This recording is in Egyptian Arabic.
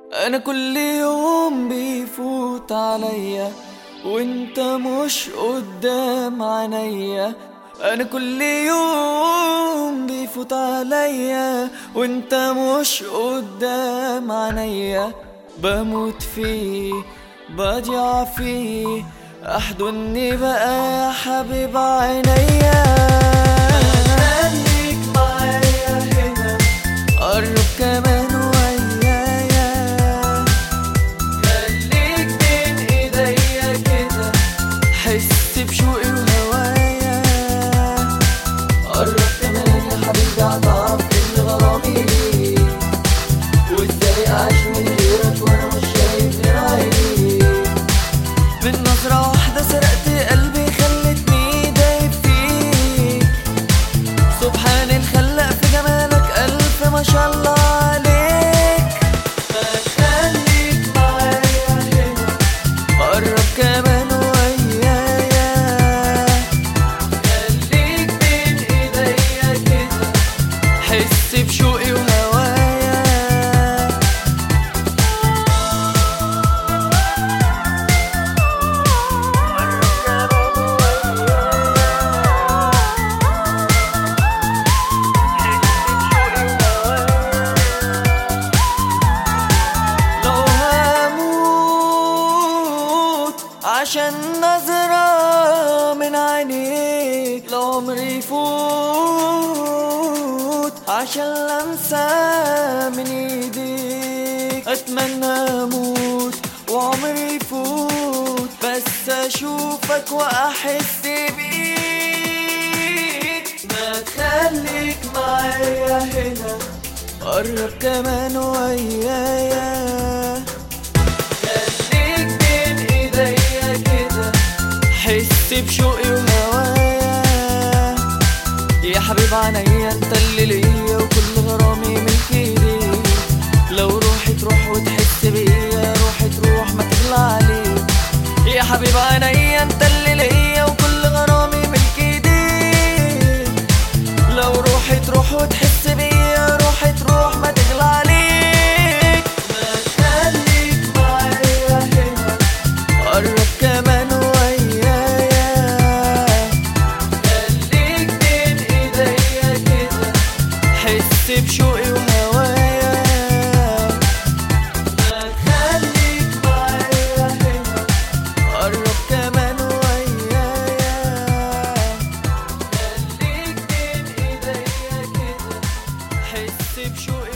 انا كل يوم بيفوت عليا وانت مش قدام عينيا انا كل يوم بيفوت عليا وانت مش قدام عينيا بموت فيه بضيع فيه احضني بقى يا حبيب عينيا خليك معايا هنا قرب كمان ويايا خليك بين ايديا كده حس بشوقي وهوايا قرب كمان يا حبيبي هتعرف ان غرامي ليك وازاي اعيش من غيرك وانا مش شايف غير عينيك من نظرة واحدة سرقت قلبي خلتني دايب فيك سبحان الخلاق في جمالك ألف ما شاء الله عليك خليك معايا هنا قرب كمان ويايا خليك بين ايديا كده حس بشوقي وهوايا لو هموت عشان نظرة من عينيك لو عمري يفوت عشان لمسة من ايديك اتمنى اموت وعمري يفوت بس اشوفك واحس بيك ما تخليك معايا هنا قرب كمان ويايا خليك بين ايديا كده حس بشوقي وهوايا يا حبيب عينيا انت اللي ليا وكل غرامي ملك ايديك لو روحي تروح وتحس بيا روحي تروح ما تغلى عليك يا حبيب عينيا انت اللي ليا وكل غرامي ملك ايديك لو روحي تروح وتحس بيا روحي تروح ما تغلى عليك ما تخليك معايا هنا قرب كمان ويايا خليك بين ايديا كده حس بشوقي وهوايا ما تخليك معايا هنا قرب كمان ويايا خليك بين ايديا كده حس بشوقي